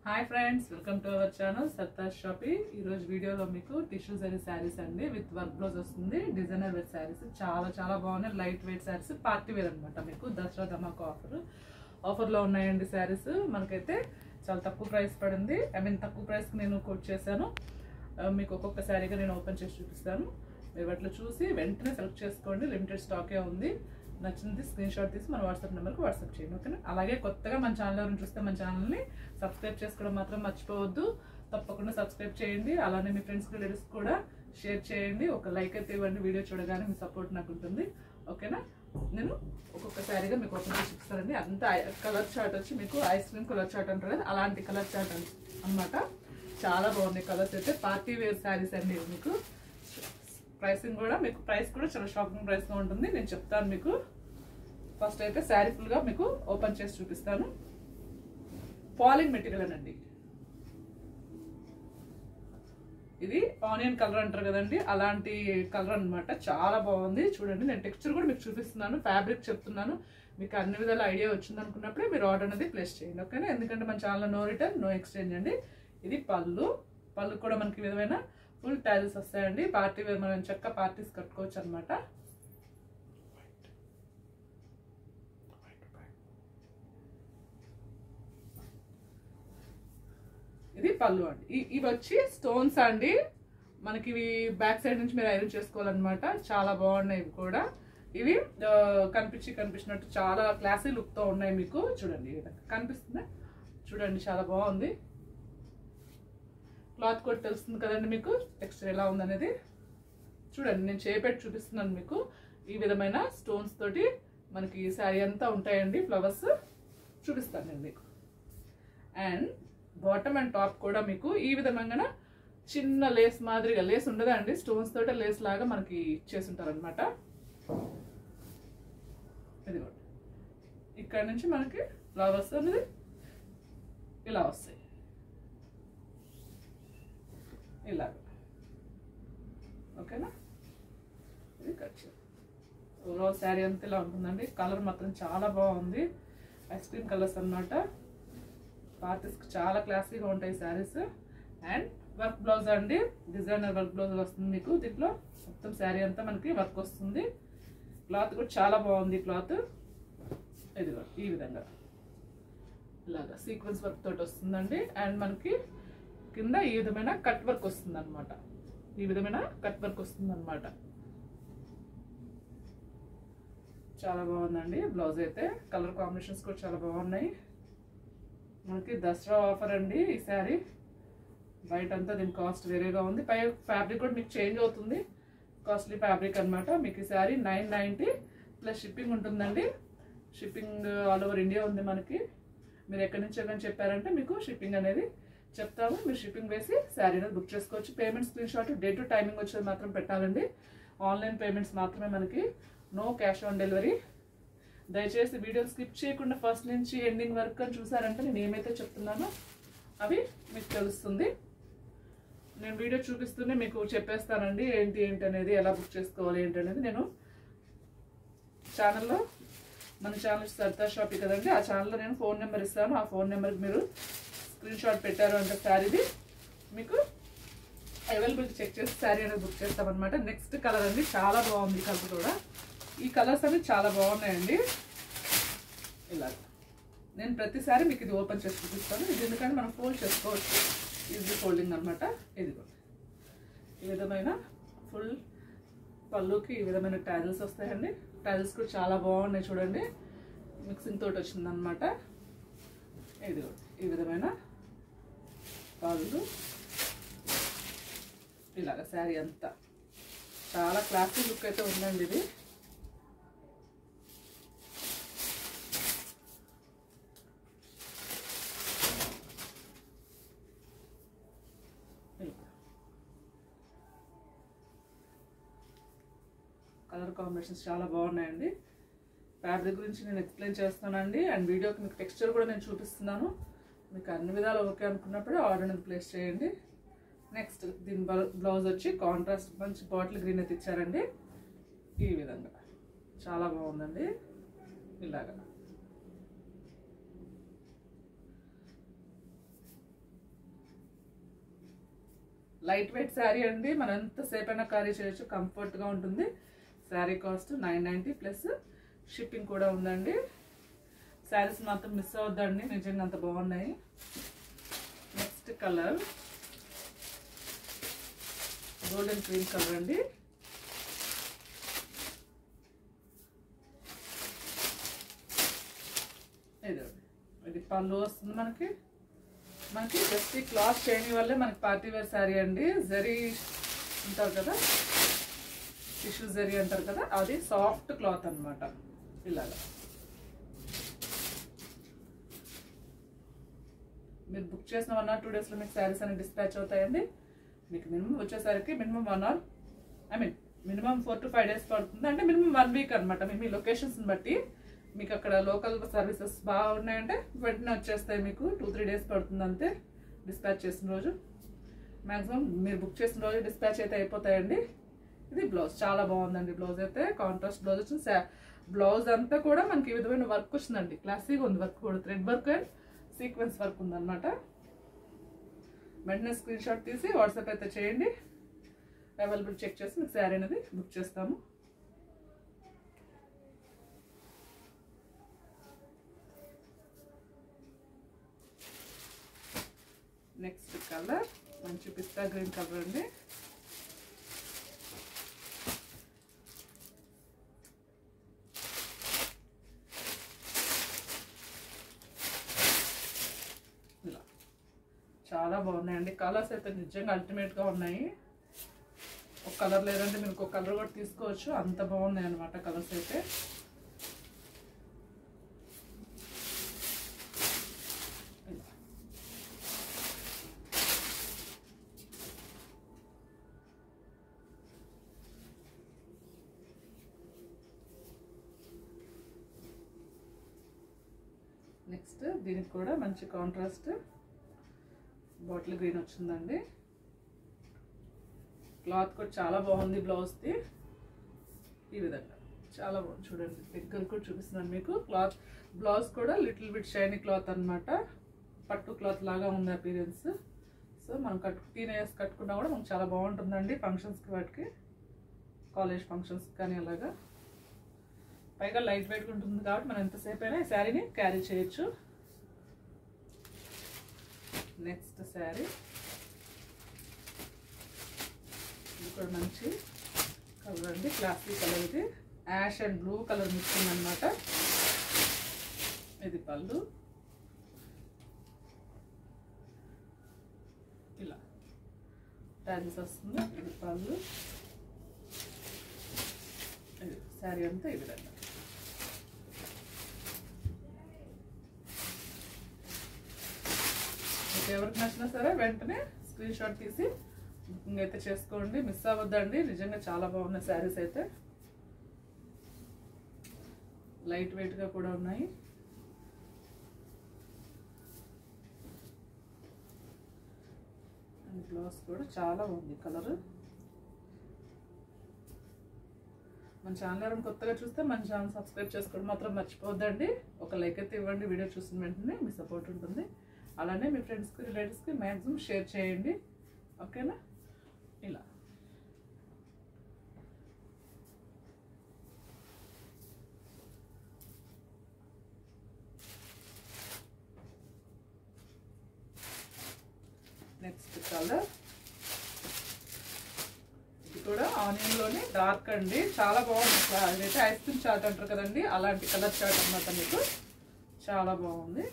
Hi friends welcome to our channel Satta shoppy ఈ రోజు వీడియోలో మీకు టిష్యూ జరీ శారీస్ అండి విత్ వర్క్ బ్లౌజ్ వస్తుంది డిజైనర్ వేర్ శారీస్ చాలా చాలా బాగున్నాయి light weight saris party wear అనమాట మీకు దసరా ధమాకా ఆఫర్ ఆఫర్లో ఉన్నాయండి శారీస్ మనకైతే చాలా తక్కువ ప్రైస్ పడింది ఐ మీన్ తక్కువ ప్రైస్కి నేను కోట్ చేశాను ఆ, మీకు ఒక్కొక్క శారీగా నేను ఓపెన్ చేసి చూపిస్తాను మీరు వాటిలో చూసి వెంటనే సెలెక్ట్ చేసుకోండి లిమిటెడ్ స్టాకే ఉంది నచ్చింది స్క్రీన్ షాట్ తీసి మన వాట్సాప్ నెంబర్కి వాట్సాప్ చేయండి ఓకేనా అలాగే కొత్తగా మన ఛానల్ ఎవరైనా చూస్తే మన ఛానల్ని సబ్స్క్రైబ్ చేసుకోవడం మాత్రం మర్చిపోవద్దు తప్పకుండా సబ్స్క్రైబ్ చేయండి అలానే మీ ఫ్రెండ్స్ రిలేటివ్స్ కూడా షేర్ చేయండి ఒక లైక్ అయితే ఇవ్వండి వీడియో చూడగానే మీ సపోర్ట్ నాకు ఉంటుంది ఓకేనా నేను ఒక్కొక్క శారీగా మీకు ఓపెన్ చేసి చూపిస్తానండి అంత కలర్ చార్ట్ వచ్చి మీకు ఐస్ క్రీమ్ కలర్ చార్ట్ అంటారు కదా అలాంటి కలర్ చార్ట్ అన్నమాట చాలా బాగున్నాయి కలర్స్ అయితే పార్టీ వేర్ శారీస్ అండి ఇవి మీకు ప్రైసింగ్ కూడా మీకు ప్రైస్ కూడా చాలా షాపింగ్ ప్రైస్గా ఉంటుంది నేను చెప్తాను మీకు ఫస్ట్ అయితే శారీ ఫుల్గా మీకు ఓపెన్ చేసి చూపిస్తాను ఫాలింగ్ మెటీరియల్ అండి ఇది ఆనియన్ కలర్ అంటారు కదండి అలాంటి కలర్ అన్నమాట చాలా బాగుంది చూడండి నేను టెక్స్చర్ కూడా మీకు చూపిస్తున్నాను ఫ్యాబ్రిక్ చెప్తున్నాను మీకు అన్ని విధాల ఐడియా వచ్చింది అనుకున్నప్పుడే మీరు ఆర్డర్ అనేది ప్లేస్ చేయండి ఓకేనా ఎందుకంటే మన channel no return no exchange అండి ఇది పళ్ళు పళ్ళు కూడా మనకి ఈ విధమైన ఫుల్ టైల్స్ వస్తాయండి పార్టీ వేర్ మనం చక్క పార్టీస్ కట్టుకోవచ్చు అనమాట ఇది పళ్ళు అండి ఇ- ఇవి వచ్చి స్టోన్స్ అండి మనకి ఇవి బ్యాక్ సైడ్ నుంచి మీరు ఐరన్ చేసుకోవాలన్నమాట చాలా బాగున్నాయి ఇవి కూడా ఇవి ఆ, కనిపించి కనిపించినట్టు చాలా క్లాసీ లుక్ తో ఉన్నాయి మీకు చూడండి ఈ విధంగా కనిపిస్తుందా చూడండి చాలా బాగుంది క్లాత్ కూడా తెలుస్తుంది కదండి మీకు టెక్స్చర్ ఎలా ఉందనేది చూడండి నేను చేపెట్టి చూపిస్తున్నాను మీకు ఈ విధమైన స్టోన్స్ తోటి మనకి శారీ అంతా ఉంటాయండి ఫ్లవర్స్ చూపిస్తాను నేను మీకు అండ్ బాటమ్ అండ్ టాప్ కూడా మీకు ఈ విధంగా చిన్న లేస్ మాదిరిగా లేస్ ఉండదా అండి స్టోన్స్ తోటే లేస్ లాగా మనకి ఇచ్చేసి ఉంటారనమాట ఇదిగోండి ఇక్కడ నుంచి మనకి ఫ్లవర్స్ అనేది ఇలా వస్తాయి ఇలాగ ఓకేనా ఇది కట్ ఓవరాల్ శారీ అంతా ఇలా ఉంటుందండి కలర్ మాత్రం చాలా బాగుంది ఐస్ క్రీమ్ కలర్స్ అన్నమాట పార్టీస్కి చాలా క్లాసీగా ఉంటాయి శారీస్ అండ్ వర్క్ బ్లౌజ్ అండి డిజైనర్ వర్క్ బ్లౌజ్ వస్తుంది మీకు దీంట్లో మొత్తం శారీ అంతా మనకి వర్క్ వస్తుంది క్లాత్ కూడా చాలా బాగుంది క్లాత్ ఇదిగో ఈ విధంగా ఇలాగా సీక్వెన్స్ వర్క్ తోటి వస్తుందండి అండ్ మనకి కింద ఈ విధమైన కట్ వర్క్ వస్తుంది అనమాట ఈ విధమైన కట్ వర్క్ వస్తుంది అనమాట చాలా బాగుందండి బ్లౌజ్ అయితే కలర్ కాంబినేషన్స్ కూడా చాలా బాగున్నాయి మనకి దసరా ఆఫర్ అండి ఈ శారీ బయట అంతా దీని కాస్ట్ వేరేగా ఉంది పై ఫ్యాబ్రిక్ కూడా మీకు చేంజ్ అవుతుంది కాస్ట్లీ ఫ్యాబ్రిక్ అన్నమాట మీకు ఈ sari nine ninety plus shipping ఉంటుందండి షిప్పింగ్ ఆల్ ఓవర్ ఇండియా ఉంది మనకి మీరు ఎక్కడి నుంచి ఎక్కడి నుంచి చెప్పారంటే మీకు షిప్పింగ్ అనేది చెప్తాము మీరు షిప్పింగ్ వేసి శారీ అనేది బుక్ చేసుకోవచ్చు payment screenshot day to timing వచ్చేది మాత్రం పెట్టాలండి ఆన్లైన్ పేమెంట్స్ మాత్రమే మనకి నో క్యాష్ ఆన్ డెలివరీ దయచేసి వీడియో స్కిప్ చేయకుండా ఫస్ట్ నుంచి ఎండింగ్ వరకు అని చూసారంటే నేను ఏమైతే చెప్తున్నానో అవి మీకు తెలుస్తుంది నేను వీడియో చూపిస్తూనే మీకు చెప్పేస్తానండి ఏంటి ఏంటి అనేది ఎలా బుక్ చేసుకోవాలి ఏంటి అనేది నేను ఛానల్లో మన ఛానల్ సర్దా షాపీ కదండి ఆ ఛానల్లో నేను ఫోన్ నెంబర్ ఇస్తాను ఆ ఫోన్ నెంబర్కి మీరు స్క్రీన్ షాట్ పెట్టారు అంటే శారీది మీకు అవైలబిలిటీ చెక్ చేసి శారీ అనేది బుక్ చేస్తామన్నమాట నెక్స్ట్ కలర్ అండి చాలా బాగుంది ఈ కలర్ కూడా ఈ కలర్స్ అన్ని చాలా బాగున్నాయండి ఇలా నేను ప్రతిసారి మీకు ఇది ఓపెన్ చేసి చూపిస్తాను ఇది ఎందుకంటే మనం ఫోల్డ్ చేసుకోవచ్చు ఈజీ ఫోల్డింగ్ అనమాట ఇదిగో ఈ విధమైన ఫుల్ పళ్ళుకి ఈ విధమైన టైల్స్ వస్తాయండి టైల్స్ కూడా చాలా బాగున్నాయి చూడండి మిక్సింగ్ తోటి వచ్చిందనమాట ఇదిగో ఈ విధమైన పళ్ళు ఇలాగ శారీ అంతా చాలా క్లాసీ లుక్ అయితే ఉందండి ఇది కలర్ కాంబినేషన్స్ చాలా బాగున్నాయండి ఫ్యాబ్రిక్ గురించి నేను ఎక్స్ప్లెయిన్ చేస్తానండి అండ్ వీడియోకి మీకు టెక్స్చర్ కూడా నేను చూపిస్తున్నాను మీకు అన్ని విధాలు ఓకే అనుకున్నప్పుడు ఆర్డర్ అనేది ప్లేస్ చేయండి నెక్స్ట్ దీని బ్లౌజ్ వచ్చి కాంట్రాస్ట్ మంచి బాటిల్ గ్రీన్ అయితే ఇచ్చారండి ఈ విధంగా చాలా బాగుందండి ఇలాగా లైట్ వెయిట్ శారీ అండి మనం ఎంతసేపు అయినా క్యారీ చేయొచ్చు కంఫర్ట్గా ఉంటుంది sari cost nine ninety plus shipping కూడా ఉందండి శారీస్ మాత్రం మిస్ అవద్దండి నిజంగా అంత బాగున్నాయి next colour golden cream colour అండి ఇది ఇది పళ్ళు వస్తుంది మనకి మనకి జస్ట్ ఈ క్లాత్ చేయని వల్లే మనకి పార్టీ వేర్ శారీ అండి జరీ అంటారు కదా టిష్యూ జరీ అంటారు కదా అది సాఫ్ట్ క్లాత్ అన్నమాట ఇలాగా మీరు బుక్ చేసిన వన్ ఆర్ టూ డేస్లో మీకు శారీస్ అనేవి డిస్పాచ్ అవుతాయండి మీకు మినిమం వచ్చేసరికి minimum one or I mean minimum four to five days పడుతుంది అంటే మినిమం వన్ వీక్ అనమాట మీ మీ లొకేషన్స్ని బట్టి మీకు అక్కడ లోకల్ సర్వీసెస్ బాగున్నాయంటే వెంటనే వచ్చేస్తాయి మీకు టూ త్రీ డేస్ పడుతుంది అంతే డిస్పాచ్ చేసిన రోజు మ్యాక్సిమం మీరు బుక్ చేసిన రోజు డిస్పాచ్ అయితే అయిపోతాయండి ఇది బ్లౌజ్ చాలా బాగుందండి బ్లౌజ్ అయితే కాంట్రాస్ట్ బ్లౌజ్ వచ్చింది బ్లౌజ్ అంతా కూడా మనకి ఈ విధమైన వర్క్ వచ్చిందండి క్లాసీగా ఉంది వర్క్ కూడా thread work and sequence work ఉందన్నమాట వెంటనే స్క్రీన్ షాట్ తీసి వాట్సాప్ అయితే చేయండి అవైలబుల్ చెక్ చేసి మీకు శారీ అనేది బుక్ చేస్తాము నెక్స్ట్ కలర్ మంచి పిస్తా గ్రీన్ కలర్ అండి ఇలా చాలా బాగున్నాయండి కలర్స్ అయితే నిజంగా అల్టిమేట్గా ఉన్నాయి ఒక కలర్ లేదంటే మీరు ఒక కలర్ కూడా తీసుకోవచ్చు అంత బాగున్నాయి అనమాట కలర్స్ అయితే ఇలా. నెక్స్ట్ దీనికి కూడా మంచి కాంట్రాస్ట్ బాటిల్ గ్రీన్ వచ్చిందండి క్లాత్ కూడా చాలా బాగుంది బ్లౌజ్ది ఈ విధంగా చాలా బాగుంది చూడండి దగ్గర కూడా చూపిస్తున్నాను మీకు క్లాత్ బ్లౌజ్ కూడా లిటిల్ బిట్ షైనీ క్లాత్ అన్నమాట పట్టు క్లాత్ లాగా ఉంది అపీరియన్స్ సో మనం కట్టు టీనేజర్స్ కట్టుకున్నా కూడా మనకు చాలా బాగుంటుందండి ఫంక్షన్స్కి వాటికి కాలేజ్ ఫంక్షన్స్ కానీ అలాగా పైగా లైట్ వెయిట్గా ఉంటుంది కాబట్టి మనం ఎంతసేపు అయినా ఈ శారీని క్యారీ చేయొచ్చు నెక్స్ట్ శారీ ఇది కూడా మంచి కలర్ అండి క్లాసిక్ కలర్ ఇది ash and blue colour mixing అనమాట ఇది పళ్ళు ఇలా ట్యాజెస్ వస్తుంది ఇది పళ్ళు ఇది శారీ అంతా ఈ విధంగా మీకు ఎవరికి నచ్చినా సరే వెంటనే స్క్రీన్ షాట్ తీసి బుకింగ్ అయితే చేసుకోండి మిస్ అవ్వద్దండి నిజంగా చాలా బాగున్నాయి శారీస్ అయితే లైట్ వెయిట్గా కూడా ఉన్నాయి అండ్ బ్లౌజ్ కూడా చాలా బాగుంది కలర్ మన ఛానల్ ఎవరైనా కొత్తగా చూస్తే మన ఛానల్ సబ్స్క్రైబ్ చేసుకోవడం మాత్రం మర్చిపోవద్దండి ఒక లైక్ అయితే ఇవ్వండి వీడియో చూసిన వెంటనే మీ సపోర్ట్ ఉంటుంది అలానే మీ ఫ్రెండ్స్కి రిలేటివ్స్కి మ్యాక్సిమం షేర్ చేయండి ఓకేనా ఇలా నెక్స్ట్ కలర్ ఇది కూడా ఆనియన్ లోనే డార్క్ అండి చాలా బాగుంది అసలు అదైతే ఐస్ క్రీమ్ చాట్ అంటారు కదండి అలాంటి కలర్ చాట్ అన్నమాట మీకు చాలా బాగుంది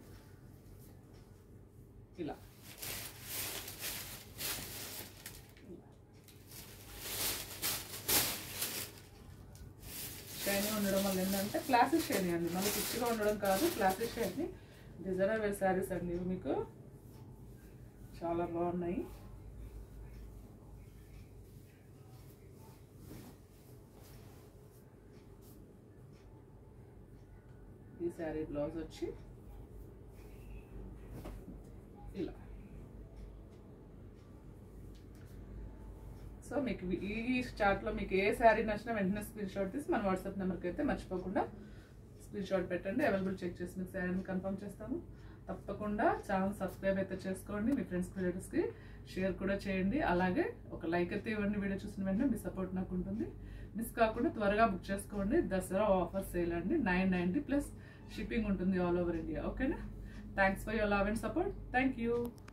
ఇలా షైనీ ఉండడం వల్ల ఏంటంటే క్లాసిక్ షైనీ అండి మళ్ళీ పిచ్చిగా ఉండడం కాదు classic shiny designer wear saris అండి ఇవి మీకు చాలా బాగున్నాయి ఈ శారీ బ్లౌజ్ వచ్చి ఇలా సో మీకు ఈ చార్ట్లో మీకు ఏ శారీ నచ్చినా వెంటనే స్క్రీన్ షాట్ తీసి మన వాట్సాప్ నెంబర్కి అయితే మర్చిపోకుండా స్క్రీన్ షాట్ పెట్టండి అవైలబుల్ చెక్ చేసి మీకు శారీని కన్ఫర్మ్ చేస్తాము తప్పకుండా ఛానల్ సబ్స్క్రైబ్ అయితే చేసుకోండి మీ ఫ్రెండ్స్ రిలేటివ్స్కి షేర్ కూడా చేయండి అలాగే ఒక లైక్ అయితే ఇవ్వండి వీడియో చూసిన వెంటనే మీ సపోర్ట్ నాకు ఉంటుంది మిస్ కాకుండా త్వరగా బుక్ చేసుకోండి దసరా ఆఫర్ సేల్ అండి నైన్ నైంటీ ప్లస్ షిప్పింగ్ ఉంటుంది ఆల్ ఓవర్ ఇండియా ఓకేనా thanks for your love and support thank you